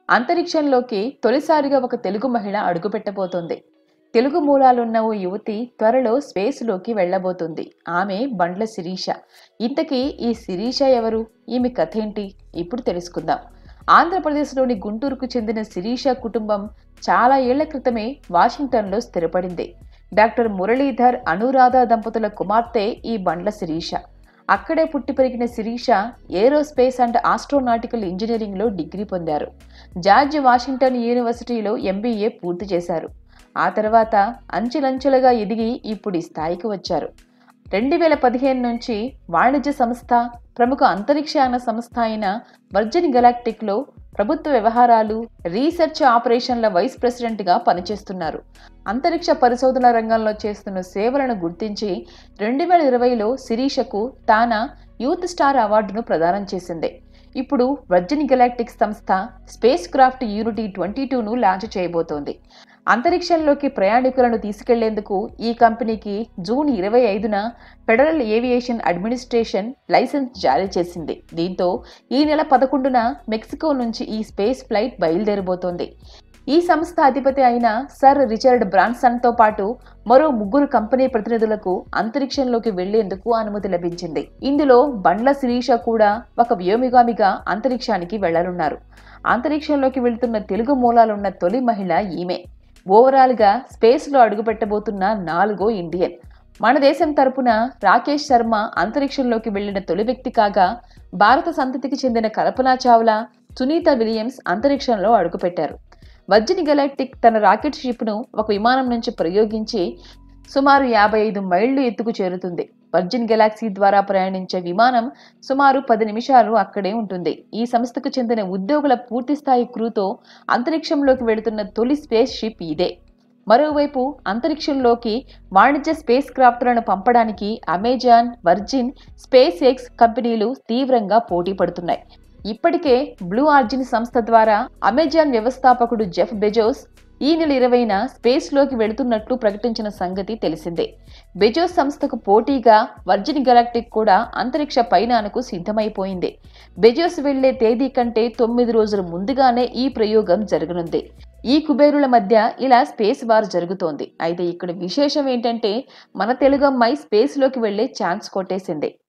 అంతరిక్షంలోకి తొలిసారిగా ఒక తెలుగు మహిళ అడుగుపెట్టబోతోంది తెలుగు మూలాలున్న ఓ యువతి త్వరలో స్పేస్లోకి వెళ్ళబోతుంది ఆమె బండ్ల శిరీష ఇంతకీ ఈ శిరీష ఎవరు ఈమె కథ ఏంటి ఇప్పుడు తెలుసుకుందాం ఆంధ్రప్రదేశ్లోని గుంటూరుకు చెందిన శిరీష కుటుంబం చాలా ఏళ్ల క్రితమే వాషింగ్టన్లో స్థిరపడింది డాక్టర్ మురళీధర్ అనురాధ దంపతుల కుమార్తె ఈ బండ్ల శిరీష అక్కడే పుట్టి పెరిగిన శిరీష ఏరోస్పేస్ అండ్ ఆస్ట్రోనాటికల్ ఇంజనీరింగ్లో డిగ్రీ పొందారు జార్జ్ వాషింగ్టన్ యూనివర్సిటీలో ఎంబీఏ పూర్తి చేశారు ఆ తర్వాత అంచెలంచెలుగా ఎదిగి ఇప్పుడు ఈ స్థాయికి వచ్చారు రెండు వేల పదిహేను నుంచి వాణిజ్య సంస్థ ప్రముఖ అంతరిక్షయాన సంస్థ అయిన వర్జిన్ గెలాక్టిక్లో ప్రభుత్వ వ్యవహారాలు రీసెర్చ్ ఆపరేషన్ల వైస్ ప్రెసిడెంట్గా పనిచేస్తున్నారు అంతరిక్ష పరిశోధన రంగంలో చేస్తున్న సేవలను గుర్తించి రెండు వేల ఇరవైలో శిరీషకు తానా యూత్ స్టార్ అవార్డును ప్రదానం చేసింది ఇప్పుడు వర్జిన్ గెలాక్టిక్ సంస్థ స్పేస్ క్రాఫ్ట్ యూనిటీ ట్వంటీ టూను లాంచ్ చేయబోతోంది అంతరిక్షంలోకి ప్రయాణికులను తీసుకెళ్లేందుకు ఈ కంపెనీకి జూన్ ఇరవై ఐదున ఫెడరల్ ఏవియేషన్ అడ్మినిస్ట్రేషన్ లైసెన్స్ జారీ చేసింది దీంతో ఈ నెల పదకొండున మెక్సికో నుంచి ఈ స్పేస్ ఫ్లైట్ బయలుదేరబోతోంది ఈ సంస్థ అధిపతి అయిన సర్ రిచర్డ్ బ్రాన్సన్తో పాటు మరో ముగ్గురు కంపెనీ ప్రతినిధులకు అంతరిక్షంలోకి వెళ్లేందుకు అనుమతి లభించింది ఇందులో బండ్ల శిరీష కూడా ఒక వ్యోమిగామిగా అంతరిక్షానికి వెళ్లనున్నారు అంతరిక్షంలోకి వెళ్తున్న తెలుగు మూలాలున్న తొలి మహిళ ఈమె ఓవరాల్ గా స్పేస్ లో అడుగుపెట్టబోతున్న నాలుగో ఇండియన్ మన దేశం తరపున రాకేష్ శర్మ అంతరిక్షంలోకి వెళ్లిన తొలి వ్యక్తి కాగా భారత సంతతికి చెందిన కల్పనా చావ్లా సునీత విలియమ్స్ అంతరిక్షంలో అడుగుపెట్టారు వర్జిన్ గెలాక్టిక్ తన రాకెట్ షిప్ను ఒక విమానం నుంచి ప్రయోగించి సుమారు యాభై ఐదు మైళ్లు ఎత్తుకు చేరుతుంది వర్జిన్ గెలాక్సీ ద్వారా ప్రయాణించే విమానం సుమారు పది నిమిషాలు అక్కడే ఉంటుంది ఈ సంస్థకు చెందిన ఉద్యోగుల పూర్తిస్థాయి క్రూతో అంతరిక్షంలోకి వెళుతున్న తొలి స్పేస్ షిప్ ఇదే మరోవైపు అంతరిక్షంలోకి వాణిజ్య స్పేస్ క్రాఫ్ట్లను పంపడానికి అమెజాన్ వర్జిన్ స్పేస్ ఎక్స్ కంపెనీలు తీవ్రంగా పోటీ పడుతున్నాయి ఇప్పటికే బ్లూ ఆర్జిన్ సంస్థ ద్వారా అమెజాన్ వ్యవస్థాపకుడు జెఫ్ బెజోస్ ఈ నెల ఇరవైన స్పేస్లోకి వెళుతున్నట్లు ప్రకటించిన సంగతి తెలిసిందే బెజోస్ సంస్థకు పోటీగా వర్జిన్ గెలాక్టిక్ కూడా అంతరిక్ష పయనానికి సిద్ధమైపోయింది బెజోస్ వెళ్లే తేదీ కంటే తొమ్మిది రోజుల ముందుగానే ఈ ప్రయోగం జరగనుంది ఈ కుబేరుల మధ్య ఇలా స్పేస్ వార్ జరుగుతోంది అయితే ఇక్కడ విశేషం ఏంటంటే మన తెలుగమ్మాయి స్పేస్లోకి వెళ్లే ఛాన్స్ కొట్టేసింది